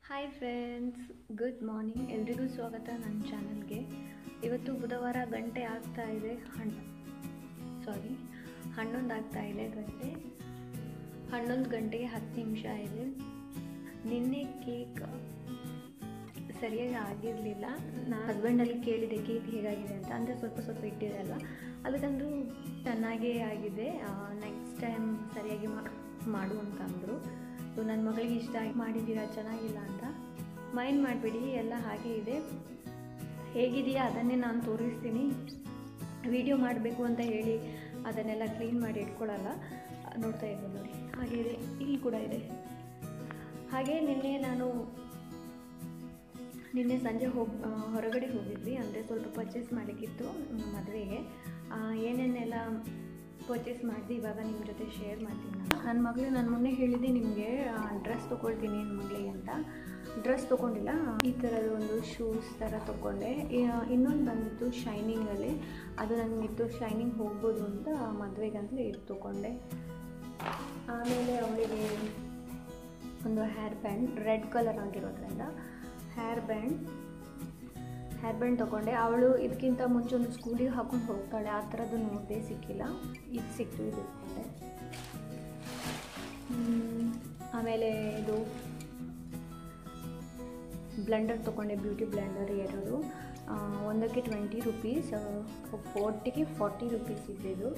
hi friends good morning ಎಲ್ರಿಗೂ ಸ್ವಾಗತ ನನ್ನ ಚಾನಲ್ಗೆ ಇವತ್ತು ಬುಧವಾರ ಗಂಟೆ ಆಗ್ತಾ ಇದೆ ಹಣ್ಣು ಸಾರಿ ಹನ್ನೊಂದು ಆಗ್ತಾ ಇದೆ ಗಂಟೆ ಹನ್ನೊಂದು ಗಂಟೆಗೆ ಹತ್ತು ನಿಮಿಷ ಇದೆ ನಿನ್ನೆ ಕೇಕ್ ಸರಿಯಾಗಿ ಆಗಿರಲಿಲ್ಲ ನಾ ಹಸ್ಬೆಂಡಲ್ಲಿ ಕೇಳಿದೆ ಕೇಕ್ ಹೇಗಾಗಿದೆ ಅಂತ ಅಂದರೆ ಸ್ವಲ್ಪ ಸ್ವಲ್ಪ ಇಟ್ಟಿರಲ್ಲ ಅದಕ್ಕಂದ್ರೂ ಚೆನ್ನಾಗೇ ಆಗಿದೆ ನೆಕ್ಸ್ಟ್ ಟೈಮ್ ಸರಿಯಾಗಿ ಮಾ- ಮಾಡು ಅಂತ ಅಂದರು ಸೊ ನನ್ನ ಮಗಳಿಗೆ ಇಷ್ಟ ಆಗಿ ಮಾಡಿದ್ದೀರಾ ಚೆನ್ನಾಗಿಲ್ಲ ಅಂತ ಮೈಂಡ್ ಮಾಡಬೇಡಿ ಎಲ್ಲ ಹಾಗೆ ಇದೆ ಹೇಗಿದೆಯಾ ಅದನ್ನೇ ನಾನು ತೋರಿಸ್ತೀನಿ ವಿಡಿಯೋ ಮಾಡಬೇಕು ಅಂತ ಹೇಳಿ ಅದನ್ನೆಲ್ಲ ಕ್ಲೀನ್ ಮಾಡಿ ಇಟ್ಕೊಳ್ಳಲ್ಲ ನೋಡ್ತಾ ಇದ್ದೀನಿ ನೋಡಿ ಹಾಗೆ ಇದೆ ಇಲ್ಲಿ ಕೂಡ ಇದೆ ಹಾಗೆ ನಿನ್ನೆ ನಾನು ನಿನ್ನೆ ಸಂಜೆ ಹೋಗಿ ಹೊರಗಡೆ ಹೋಗಿದ್ವಿ ಅಂದರೆ ಸ್ವಲ್ಪ ಪರ್ಚೇಸ್ ಮಾಡಲಿಕ್ಕಿತ್ತು ಮದುವೆಗೆ ಏನೇನೆಲ್ಲ ಪರ್ಚೇಸ್ ಮಾಡಿದೆ ಇವಾಗ ನಿಮ್ಮ ಜೊತೆ ಶೇರ್ ಮಾಡ್ತೀನಿ ನಾನು ನನ್ನ ಮಗಳು ನಾನು ಮೊನ್ನೆ ಹೇಳಿದ್ದೆ ನಿಮಗೆ ಡ್ರೆಸ್ ತೊಗೊಳ್ತೀನಿ ನನ್ನ ಮಗಳಿಗೆ ಅಂತ ಡ್ರೆಸ್ ತೊಗೊಂಡಿಲ್ಲ ಈ ಥರದ ಒಂದು ಶೂಸ್ ಥರ ತೊಗೊಂಡೆ ಇನ್ನೊಂದು ಬಂದಿತ್ತು ಶೈನಿಂಗಲ್ಲಿ ಅದು ನನಗಿತ್ತು ಶೈನಿಂಗ್ ಹೋಗ್ಬೋದು ಅಂತ ಮದುವೆಗಂತಲೇ ಇದು ತೊಗೊಂಡೆ ಆಮೇಲೆ ಅವಳಿಗೆ ಒಂದು ಹೇರ್ ಬ್ಯಾಂಡ್ ರೆಡ್ ಕಲರ್ ಆಗಿರೋದ್ರಿಂದ ಹೇರ್ ಬ್ಯಾಂಡ್ ಹೇರ್ ಬ್ಯಾಂಡ್ ತೊಗೊಂಡೆ ಅವಳು ಇದಕ್ಕಿಂತ ಮುಂಚೆ ಒಂದು ಸ್ಕೂಲಿಗೆ ಹಾಕೊಂಡು ಹೋಗ್ತಾಳೆ ಆ ಥರದ್ದು ನೋಡಿದೆ ಸಿಕ್ಕಿಲ್ಲ ಇದು ಸಿಕ್ತು ಇದು ಇಟ್ಕೊಂಡೆ ಹ್ಮ್, ಆಮೇಲೆ ಇದು ಬ್ಲೆಂಡರ್ ತೊಗೊಂಡೆ ಬ್ಯೂಟಿ ಬ್ಲೆಂಡರ್ ಎರಡು ಆ, ಒಂದಕ್ಕೆ ಟ್ವೆಂಟಿ ರುಪೀಸ್ ಫೋರ್ಟಿಗೆ ಫಾರ್ಟಿ ರುಪೀಸ್ ಇದ್ದಿದ್ದು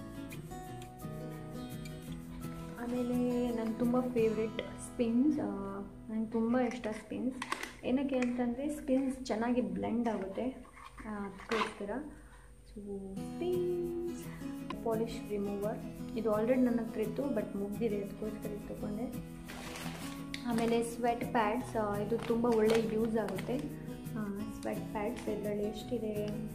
ಆಮೇಲೆ ನನ್ನ ತುಂಬ ಫೇವ್ರೆಟ್ ಸ್ಪಿನ್ಸ್ ನನಗೆ ತುಂಬ ಇಷ್ಟ ಸ್ಪಿನ್ಸ್ ಏನಕ್ಕೆ ಅಂತಂದರೆ ಸ್ಪಿನ್ಸ್ ಚೆನ್ನಾಗಿ ಬ್ಲೆಂಡ್ ಆಗುತ್ತೆ ಆ, ಅದಕ್ಕೋಸ್ಕರ ಸೊ ಸ್ಪಿನ್ಸ್ ಪಾಲಿಶ್ ರಿಮೂವರ್ ಇದು ಆಲ್ರೆಡಿ ನನ್ನ ಹತ್ರ ಇತ್ತು ಬಟ್ ಮುಗ್ದಿದೆ ಅದಕ್ಕೋಸ್ಕರ ಇದು ತೊಗೊಂಡೆ ಆಮೇಲೆ ಸ್ವೆಟ್ ಪ್ಯಾಡ್ಸ್ ಇದು ತುಂಬ ಒಳ್ಳೆ ಯೂಸ್ ಆಗುತ್ತೆ ಸ್ವೆಟ್ ಪ್ಯಾಡ್ಸ್ ಇದರಲ್ಲಿ ಎಷ್ಟಿದೆ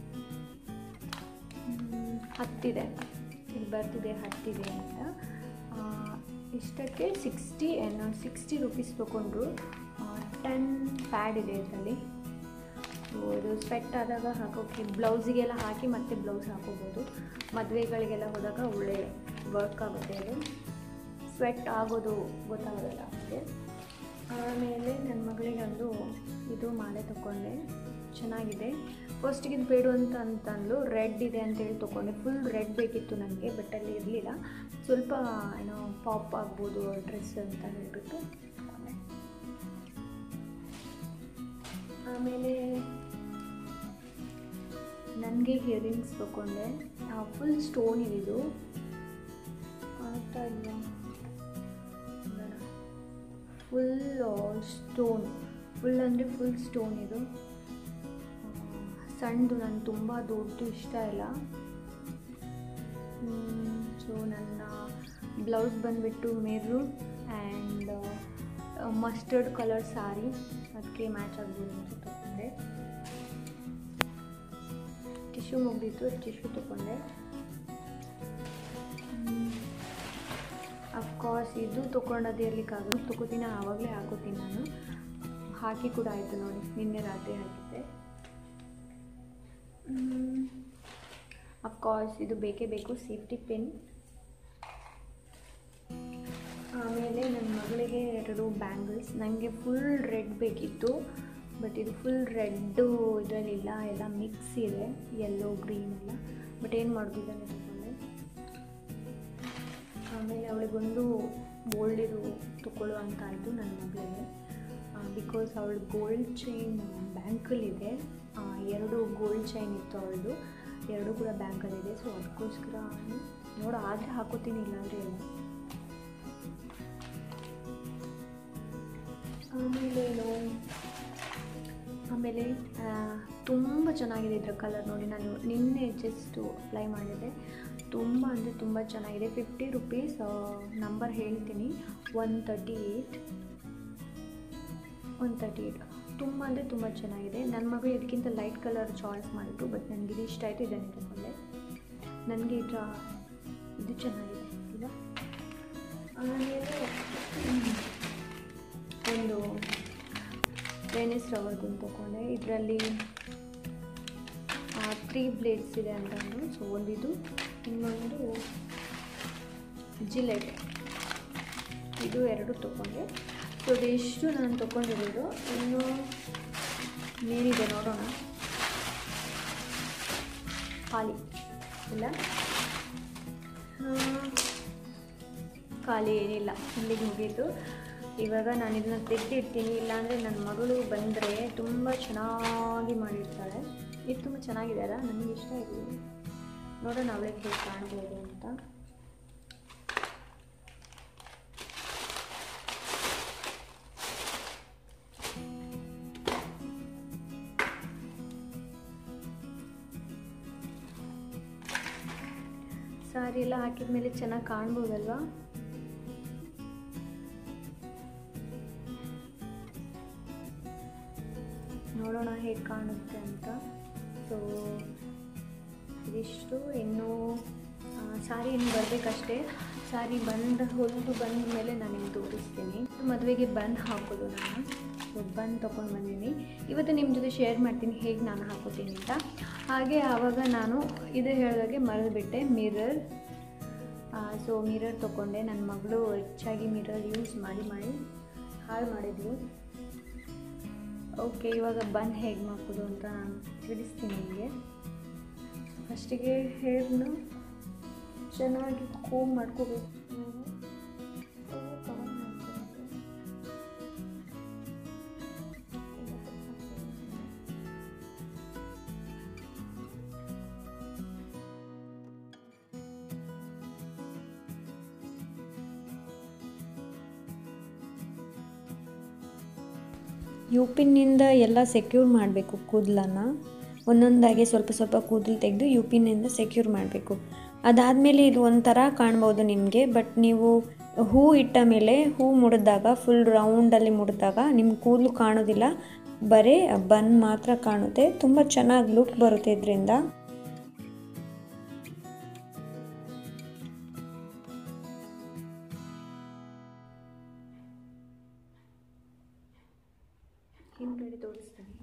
ಹ್ಮ್, ಹತ್ತಿದೆ ಇಲ್ಲಿ ಬರ್ತಿದೆ ಹತ್ತಿದೆ ಅಂತ ಆ, ಇಷ್ಟಕ್ಕೆ ಸಿಕ್ಸ್ಟಿ ಏನೋ ಸಿಕ್ಸ್ಟಿ ರುಪೀಸ್ ತೊಗೊಂಡ್ರು ಟೆನ್ ಪ್ಯಾಡ್ ಇದೆ ಇದರಲ್ಲಿ ಸೊ ಇದು ಸ್ವೆಟ್ ಆದಾಗ ಹಾಕೋಕ್ಕೆ ಬ್ಲೌಸಿಗೆಲ್ಲ ಹಾಕಿ ಮತ್ತೆ ಬ್ಲೌಸ್ ಹಾಕೋಬೋದು ಮದುವೆಗಳಿಗೆಲ್ಲ ಹೋದಾಗ ಒಳ್ಳೆ ವರ್ಕ್ ಆಗುತ್ತೆ ಇದು ಸ್ವೆಟ್ ಆಗೋದು ಗೊತ್ತಾಗೋದಿಲ್ಲ ಅಷ್ಟೇ ಆಮೇಲೆ ನನ್ನ ಮಗಳಿಗೊಂದು ಇದು ಮಾಲೆ ತೊಗೊಂಡೆ ಚೆನ್ನಾಗಿದೆ ಫಸ್ಟಿಗೆ ಇದು ಬೇಡ ಅಂತ ಅಂತಂದ್ಲು ರೆಡ್ ಇದೆ ಅಂತೇಳಿ ತೊಗೊಂಡೆ ಫುಲ್ ರೆಡ್ ಬೇಕಿತ್ತು ನನಗೆ ಬಟ್ ಅಲ್ಲಿ ಇರಲಿಲ್ಲ ಸ್ವಲ್ಪ ಏನೋ ಪಾಪ್ ಆಗ್ಬೋದು ಡ್ರೆಸ್ ಅಂತ ಹೇಳಿಬಿಟ್ಟು ತೊಗೊಂಡೆ ಆಮೇಲೆ ನನಗೆ ಹಿಯರಿಂಗ್ಸ್ ತೊಗೊಂಡೆ ಫುಲ್ ಸ್ಟೋನ್ ಇದಿದು ಆಗ್ತಾ ಇಲ್ಲ ಫುಲ್ ಸ್ಟೋನ್ ಫುಲ್ ಅಂದರೆ ಫುಲ್ ಸ್ಟೋನ್ ಇದು ಆ, ಸಣ್ಣದು ನನಗೆ ತುಂಬ ದೊಡ್ಡದು ಇಷ್ಟ ಇಲ್ಲ ಸೊ ನನ್ನ ಬ್ಲೌಸ್ ಬಂದುಬಿಟ್ಟು maroon and mustard colour sari ಅದಕ್ಕೆ ಮ್ಯಾಚ್ ಆಗ್ಬೋದು ಅಂತ ತಗೊಂಡೆ ಟಿಶ್ಯೂ ಮುಗ್ದಿತ್ತು ಟಿಶ್ಯೂ ತೊಗೊಂಡೆ ಅಫ್ಕೋರ್ಸ್ ಇದು ತೊಗೊಂಡದ್ದು ಇರ್ಲಿಕ್ಕಾಗಲ್ಲ ತೊಗೋತೀನಿ ಆವಾಗಲೇ ಹಾಕೋತೀನಿ ನಾನು ಹಾಕಿ ಕೂಡ ಆಯಿತು ನೋಡಿ ನಿನ್ನೆ ರಾತ್ರಿ ಹಾಕಿದ್ದೆ ಅಫ್ಕೋರ್ಸ್ ಇದು ಬೇಕೇ ಬೇಕು ಸೇಫ್ಟಿ ಪಿನ್ ಆಮೇಲೆ ನನ್ನ ಮಗಳಿಗೆ ಎರಡು ಬ್ಯಾಂಗಲ್ಸ್ ನನಗೆ ಫುಲ್ ರೆಡ್ ಬೇಕಿತ್ತು ಬಟ್ ಇದು ಫುಲ್ ರೆಡ್ಡು ಇದರಲ್ಲಿಲ್ಲ ಎಲ್ಲ ಮಿಕ್ಸ್ ಇದೆ ಯೆಲ್ಲೋ ಗ್ರೀನ್ ಎಲ್ಲ ಬಟ್ ಏನು ಮಾಡೋದು ಇದನ್ನು ತಗೊಂಡೆ ಆಮೇಲೆ ಅವಳಿಗೊಂದು ಗೋಲ್ಡಿದು ತಗೊಳ್ಳೋ ಅಂತ ಆಯಿತು ನನ್ನ ಮಗಳಿಗೆ ಬಿಕಾಸ್ ಅವಳು ಗೋಲ್ಡ್ ಚೈನ್ ಬ್ಯಾಂಕಲ್ಲಿದೆ ಎರಡು ಗೋಲ್ಡ್ ಚೈನ್ ಇತ್ತು ಅವಳದು ಎರಡು ಕೂಡ ಬ್ಯಾಂಕಲ್ಲಿದೆ ಸೊ ಅದಕ್ಕೋಸ್ಕರ ನೋಡು ಆದರೆ ಹಾಕೋತೀನಿ ಇಲ್ಲಾಂದರೆ ಇಲ್ಲ ಆಮೇಲೆ ಏನು ಆಮೇಲೆ ತುಂಬ ಚೆನ್ನಾಗಿದೆ ಇದರ ಕಲರ್ ನೋಡಿ ನಾನು ನಿನ್ನೆ ಜಸ್ಟು ಅಪ್ಲೈ ಮಾಡಿದೆ ತುಂಬ ಅಂದರೆ ತುಂಬ ಚೆನ್ನಾಗಿದೆ ಫಿಫ್ಟಿ ರುಪೀಸ್ ನಂಬರ್ ಹೇಳ್ತೀನಿ one thirty eight one thirty eight ತುಂಬ ಅಂದರೆ ತುಂಬ ಚೆನ್ನಾಗಿದೆ ನನ್ನ ಮಗಳು ಇದಕ್ಕಿಂತ ಲೈಟ್ ಕಲರ್ ಚಾಯ್ಸ್ ಮಾಡಿದ್ರು ಬಟ್ ನನಗೆ ಇದು ಇಷ್ಟ ಆಯಿತು ಇದನ್ನು ತಗೊಂಡೆ ನನಗೆ ಇದರ ಇದು ಚೆನ್ನಾಗಿದೆ ಇಲ್ಲ ಆಮೇಲೆ ಒಂದು ಟೆನಿಸ್ ರವರ್ದು ತೊಗೊಂಡೆ ಇದರಲ್ಲಿ ತ್ರೀ ಬ್ಲೇಡ್ಸ್ ಇದೆ ಅಂತಂದು ಸೊ ಒಂದಿದು ಇನ್ನೊಂದು ಜಿಲೆಟ್ ಇದು ಎರಡು ತೊಗೊಂಡೆ ಸೊ ಇದಿಷ್ಟು ನಾನು ತೊಗೊಂಡಿರೋದು ಇನ್ನು ಏನಿದೆ ನೋಡೋಣ ಖಾಲಿ ಇಲ್ಲ ಆ, ಖಾಲಿ ಏನಿಲ್ಲ ಇಲ್ಲಿಗೆ ಮುಗೀತು ಇವಾಗ ನಾನು ಇದನ್ನ ತೆಗೆದಿಡ್ತೀನಿ ಇಲ್ಲಾಂದರೆ ನನ್ನ ಮಗಳು ಬಂದರೆ ತುಂಬ ಚೆನ್ನಾಗಿ ಮಾಡಿರ್ತಾಳೆ ಇದು ತುಂಬ ಚೆನ್ನಾಗಿದೆ ಅಲ್ಲ ನನಗೆ ಇಷ್ಟ ಆಗಿದೆ ನೋಡೋಣ ಅವಳಿಗೆ ಹೇಗೆ ಕಾಣ್ಬೋದು ಅಂತ ಸಾರಿ ಎಲ್ಲ ಹಾಕಿದ ಮೇಲೆ ಚೆನ್ನಾಗಿ ಕಾಣ್ಬೋದಲ್ವಾ ನೋಡೋಣ ಹೇಗೆ ಕಾಣುತ್ತೆ ಅಂತ ಸೊ ಇದಿಷ್ಟು ಇನ್ನು ಆ, ಸಾರಿ ಇನ್ನು ಬರಬೇಕಷ್ಟೇ ಸಾರಿ ಬಂದು ಹೊಲಿದು ಬಂದ ಮೇಲೆ ನಾನು ನಿಮ್ಗೆ ತೋರಿಸ್ತೀನಿ ಮದುವೆಗೆ ಬಂದ್ ಹಾಕೋದು ನಾನು ಸೊ ಬಂದ್ ತೊಗೊಂಡು ಬಂದೀನಿ ಇವತ್ತು ನಿಮ್ಮ ಜೊತೆ ಶೇರ್ ಮಾಡ್ತೀನಿ ಹೇಗೆ ನಾನು ಹಾಕೋತೀನಿ ಅಂತ ಹಾಗೆ ಆವಾಗ ನಾನು ಇದು ಹೇಳಿದಾಗೆ ಮರೆದುಬಿಟ್ಟೆ ಮಿರರ್ ಸೊ ಮಿರರ್ ತೊಗೊಂಡೆ ನನ್ನ ಮಗಳು ಹೆಚ್ಚಾಗಿ ಮಿರರ್ ಯೂಸ್ ಮಾಡಿ ಮಾಡಿ ಹಾಳು ಮಾಡಿದ್ಲು ಓಕೆ ಇವಾಗ ಬನ್ ಹೇಗೆ ಮಾಡೋದು ಅಂತ ನಾನು ತಿಳಿಸ್ತೀನಿ ನಿಮಗೆ ಫಸ್ಟಿಗೆ ಹೇರ್ನ ಚೆನ್ನಾಗಿ ಕೋಮ್ ಮಾಡ್ಕೋಬೇಕು ಕವರ್ ಮಾಡ್ಕೋಬೇಕು ಯು ಪಿನ್ನಿಂದ ಎಲ್ಲ ಸೆಕ್ಯೂರ್ ಮಾಡಬೇಕು ಕೂದಲನ್ನು ಒಂದೊಂದಾಗಿ ಸ್ವಲ್ಪ ಸ್ವಲ್ಪ ಕೂದಲು ತೆಗೆದು ಯು ಪಿನ್ನಿಂದ ಸೆಕ್ಯೂರ್ ಮಾಡಬೇಕು ಅದಾದಮೇಲೆ ಇದು ಒಂಥರ ಕಾಣ್ಬೋದು ನಿಮಗೆ ಬಟ್ ನೀವು ಹೂ ಇಟ್ಟ ಮೇಲೆ ಹೂ ಮುಡಿದಾಗ ಫುಲ್ ರೌಂಡಲ್ಲಿ ಮುಡಿದಾಗ ನಿಮ್ಮ ಕೂದಲು ಕಾಣೋದಿಲ್ಲ ಬರೀ ಬನ್ ಮಾತ್ರ ಕಾಣುತ್ತೆ ತುಂಬ ಚೆನ್ನಾಗಿ ಲುಕ್ ಬರುತ್ತೆ ಇದರಿಂದ ಹಿಂದ್ಗಡೆ ತೋರಿಸ್ತೀನಿ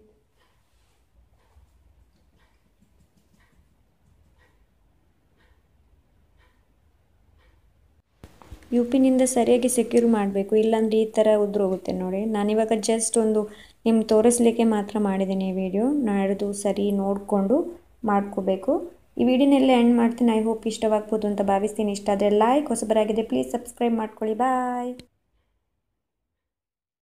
ಯು ಪಿನಿಂದ ಸರಿಯಾಗಿ ಸೆಕ್ಯೂರ್ ಮಾಡಬೇಕು ಇಲ್ಲಾಂದರೆ ಈ ಥರ ಉದ್ರೋಗುತ್ತೆ ನೋಡಿ ನಾನಿವಾಗ ಜಸ್ಟ್ ಒಂದು ನಿಮ್ಗೆ ತೋರಿಸ್ಲಿಕ್ಕೆ ಮಾತ್ರ ಮಾಡಿದ್ದೀನಿ ಈ ವಿಡಿಯೋ ನಾಡ್ದು ಸರಿ ನೋಡಿಕೊಂಡು ಮಾಡ್ಕೋಬೇಕು ಈ ವಿಡಿಯೋನೆಲ್ಲ ಎಂಡ್ ಮಾಡ್ತೀನಿ ಐ ಹೋಪ್ ಇಷ್ಟವಾಗ್ಬೋದು ಅಂತ ಭಾವಿಸ್ತೀನಿ ಇಷ್ಟ ಆದರೆ ಲೈಕ್ ಹೊಸಬರಾಗಿದೆ ಪ್ಲೀಸ್ ಸಬ್ಸ್ಕ್ರೈಬ್ ಮಾಡ್ಕೊಳ್ಳಿ ಬಾಯ್